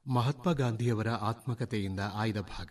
ಮಹಾತ್ಮ ಗಾಂಧಿಯವರ ಆತ್ಮಕಥೆಯಿಂದ ಆಯ್ದ ಭಾಗ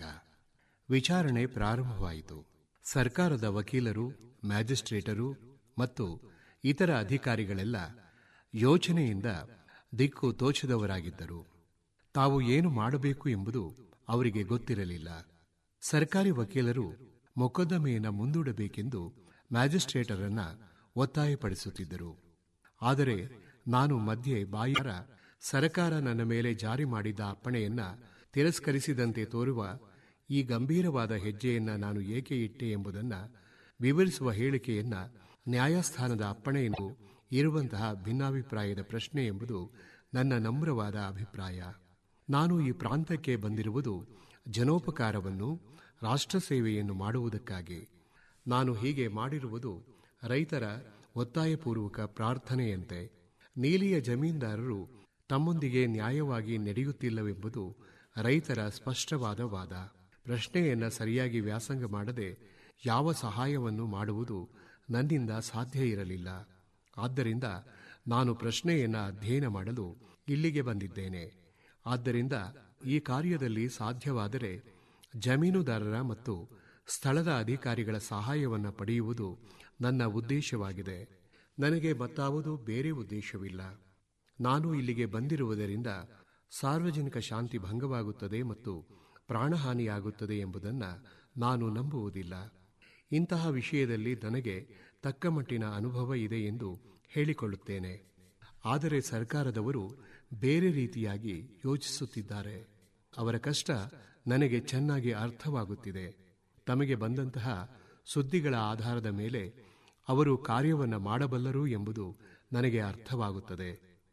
ವಿಚಾರಣೆ ಪ್ರಾರಂಭವಾಯಿತು ಸರ್ಕಾರದ ವಕೀಲರು ಮ್ಯಾಜಿಸ್ಟ್ರೇಟರು ಮತ್ತು ಇತರ ಅಧಿಕಾರಿಗಳೆಲ್ಲ ಯೋಚನೆಯಿಂದ ದಿಕ್ಕು ತೋಚದವರಾಗಿದ್ದರು ತಾವು ಏನು ಮಾಡಬೇಕು ಎಂಬುದು ಅವರಿಗೆ ಗೊತ್ತಿರಲಿಲ್ಲ ಸರ್ಕಾರಿ ವಕೀಲರು ಮೊಕದ್ದಮೆಯನ್ನು ಮುಂದೂಡಬೇಕೆಂದು ಮ್ಯಾಜಿಸ್ಟ್ರೇಟರನ್ನ ಒತ್ತಾಯಪಡಿಸುತ್ತಿದ್ದರು ಆದರೆ ನಾನು ಮಧ್ಯೆ ಬಾಯಾರ ಸರಕಾರ ನನ್ನ ಮೇಲೆ ಜಾರಿ ಮಾಡಿದ್ದ ಅಪ್ಪಣೆಯನ್ನ ತಿರಸ್ಕರಿಸಿದಂತೆ ತೋರುವ ಈ ಗಂಭೀರವಾದ ಹೆಜ್ಜೆಯನ್ನ ನಾನು ಏಕೆ ಇಟ್ಟೆ ಎಂಬುದನ್ನ ವಿವರಿಸುವ ಹೇಳಿಕೆಯನ್ನ ನ್ಯಾಯಸ್ಥಾನದ ಅಪ್ಪಣೆಯೆಂದು ಇರುವಂತಹ ಭಿನ್ನಾಭಿಪ್ರಾಯದ ಪ್ರಶ್ನೆ ಎಂಬುದು ನನ್ನ ನಮ್ರವಾದ ಅಭಿಪ್ರಾಯ ನಾನು ಈ ಪ್ರಾಂತಕ್ಕೆ ಬಂದಿರುವುದು ಜನೋಪಕಾರವನ್ನು ರಾಷ್ಟ್ರ ಸೇವೆಯನ್ನು ಮಾಡುವುದಕ್ಕಾಗಿ ನಾನು ಹೀಗೆ ಮಾಡಿರುವುದು ರೈತರ ಒತ್ತಾಯಪೂರ್ವಕ ಪ್ರಾರ್ಥನೆಯಂತೆ ನೀಲಿಯ ಜಮೀನ್ದಾರರು ತಮ್ಮೊಂದಿಗೆ ನ್ಯಾಯವಾಗಿ ನಡೆಯುತ್ತಿಲ್ಲವೆಂಬುದು ರೈತರ ಸ್ಪಷ್ಟವಾದ ವಾದ ಪ್ರಶ್ನೆಯನ್ನ ಸರಿಯಾಗಿ ವ್ಯಾಸಂಗ ಮಾಡದೆ ಯಾವ ಸಹಾಯವನ್ನು ಮಾಡುವುದು ನನ್ನಿಂದ ಸಾಧ್ಯ ಇರಲಿಲ್ಲ ಆದ್ದರಿಂದ ನಾನು ಪ್ರಶ್ನೆಯನ್ನ ಅಧ್ಯಯನ ಮಾಡಲು ಇಲ್ಲಿಗೆ ಬಂದಿದ್ದೇನೆ ಆದ್ದರಿಂದ ಈ ಕಾರ್ಯದಲ್ಲಿ ಸಾಧ್ಯವಾದರೆ ಜಮೀನುದಾರರ ಮತ್ತು ಸ್ಥಳದ ಅಧಿಕಾರಿಗಳ ಸಹಾಯವನ್ನು ಪಡೆಯುವುದು ನನ್ನ ಉದ್ದೇಶವಾಗಿದೆ ನನಗೆ ಮತ್ತಾವುದೂ ಬೇರೆ ಉದ್ದೇಶವಿಲ್ಲ ನಾನು ಇಲ್ಲಿಗೆ ಬಂದಿರುವುದರಿಂದ ಸಾರ್ವಜನಿಕ ಶಾಂತಿ ಭಂಗವಾಗುತ್ತದೆ ಮತ್ತು ಪ್ರಾಣಹಾನಿಯಾಗುತ್ತದೆ ಎಂಬುದನ್ನು ನಾನು ನಂಬುವುದಿಲ್ಲ ಇಂತಹ ವಿಷಯದಲ್ಲಿ ನನಗೆ ತಕ್ಕ ಮಟ್ಟಿನ ಅನುಭವ ಇದೆ ಎಂದು ಹೇಳಿಕೊಳ್ಳುತ್ತೇನೆ ಆದರೆ ಸರ್ಕಾರದವರು ಬೇರೆ ರೀತಿಯಾಗಿ ಯೋಚಿಸುತ್ತಿದ್ದಾರೆ ಅವರ ಕಷ್ಟ ನನಗೆ ಚೆನ್ನಾಗಿ ಅರ್ಥವಾಗುತ್ತಿದೆ ತಮಗೆ ಬಂದಂತಹ ಸುದ್ದಿಗಳ ಆಧಾರದ ಮೇಲೆ ಅವರು ಕಾರ್ಯವನ್ನು ಮಾಡಬಲ್ಲರು ಎಂಬುದು ನನಗೆ ಅರ್ಥವಾಗುತ್ತದೆ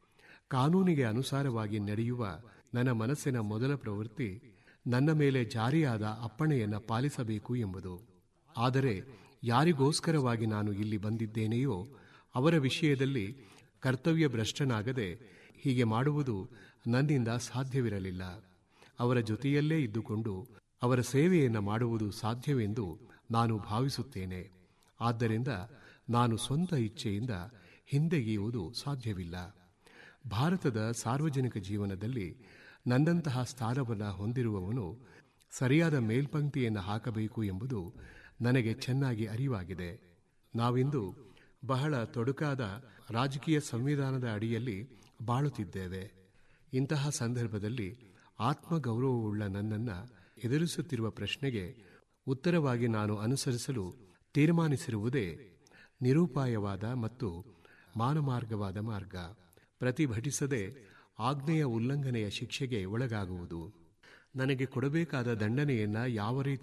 ಕಾನೂನಿಗೆ ಅನುಸಾರವಾಗಿ ನಡೆಯುವ ನನ್ನ ಮನಸ್ಸಿನ ಮೊದಲ ಪ್ರವೃತ್ತಿ ನನ್ನ ಮೇಲೆ ಜಾರಿಯಾದ ಅಪ್ಪಣೆಯನ್ನು ಪಾಲಿಸಬೇಕು ಎಂಬುದು ಆದರೆ ಯಾರಿಗೋಸ್ಕರವಾಗಿ ನಾನು ಇಲ್ಲಿ ಬಂದಿದ್ದೇನೆಯೋ ಅವರ ವಿಷಯದಲ್ಲಿ ಕರ್ತವ್ಯ ಭ್ರಷ್ಟನಾಗದೆ ಹೀಗೆ ಮಾಡುವುದು ನನ್ನಿಂದ ಸಾಧ್ಯವಿರಲಿಲ್ಲ ಅವರ ಜೊತೆಯಲ್ಲೇ ಇದ್ದುಕೊಂಡು ಅವರ ಸೇವೆಯನ್ನು ಮಾಡುವುದು ಸಾಧ್ಯವೆಂದು ನಾನು ಭಾವಿಸುತ್ತೇನೆ ಆದ್ದರಿಂದ ನಾನು ಸ್ವಂತ ಇಚ್ಛೆಯಿಂದ ಹಿಂದೆಗೆಯುವುದು ಸಾಧ್ಯವಿಲ್ಲ ಭಾರತದ ಸಾರ್ವಜನಿಕ ಜೀವನದಲ್ಲಿ ನನ್ನಂತಹ ಸ್ಥಾನವನ್ನು ಹೊಂದಿರುವವನು ಸರಿಯಾದ ಮೇಲ್ಪಂಕ್ತಿಯನ್ನು ಹಾಕಬೇಕು ಎಂಬುದು ನನಗೆ ಚೆನ್ನಾಗಿ ಅರಿವಾಗಿದೆ ನಾವಿಂದು ಬಹಳ ತೊಡಕಾದ ರಾಜಕೀಯ ಸಂವಿಧಾನದ ಅಡಿಯಲ್ಲಿ ಬಾಳುತ್ತಿದ್ದೇವೆ ಇಂತಹ ಸಂದರ್ಭದಲ್ಲಿ ಆತ್ಮಗೌರವವುಳ್ಳ ನನ್ನನ್ನು ಎದುರಿಸುತ್ತಿರುವ ಪ್ರಶ್ನೆಗೆ ಉತ್ತರವಾಗಿ ನಾನು ಅನುಸರಿಸಲು ತೀರ್ಮಾನಿಸಿರುವುದೇ ನಿರೂಪಾಯವಾದ ಮತ್ತು ಮಾನಮಾರ್ಗವಾದ ಮಾರ್ಗ ಪ್ರತಿಭಟಿಸದೆ ಆಜ್ಞೆಯ ಉಲ್ಲಂಘನೆಯ ಶಿಕ್ಷೆಗೆ ಒಳಗಾಗುವುದು ನನಗೆ ಕೊಡಬೇಕಾದ ದಂಡನೆಯನ್ನ ಯಾವ ರೀತಿ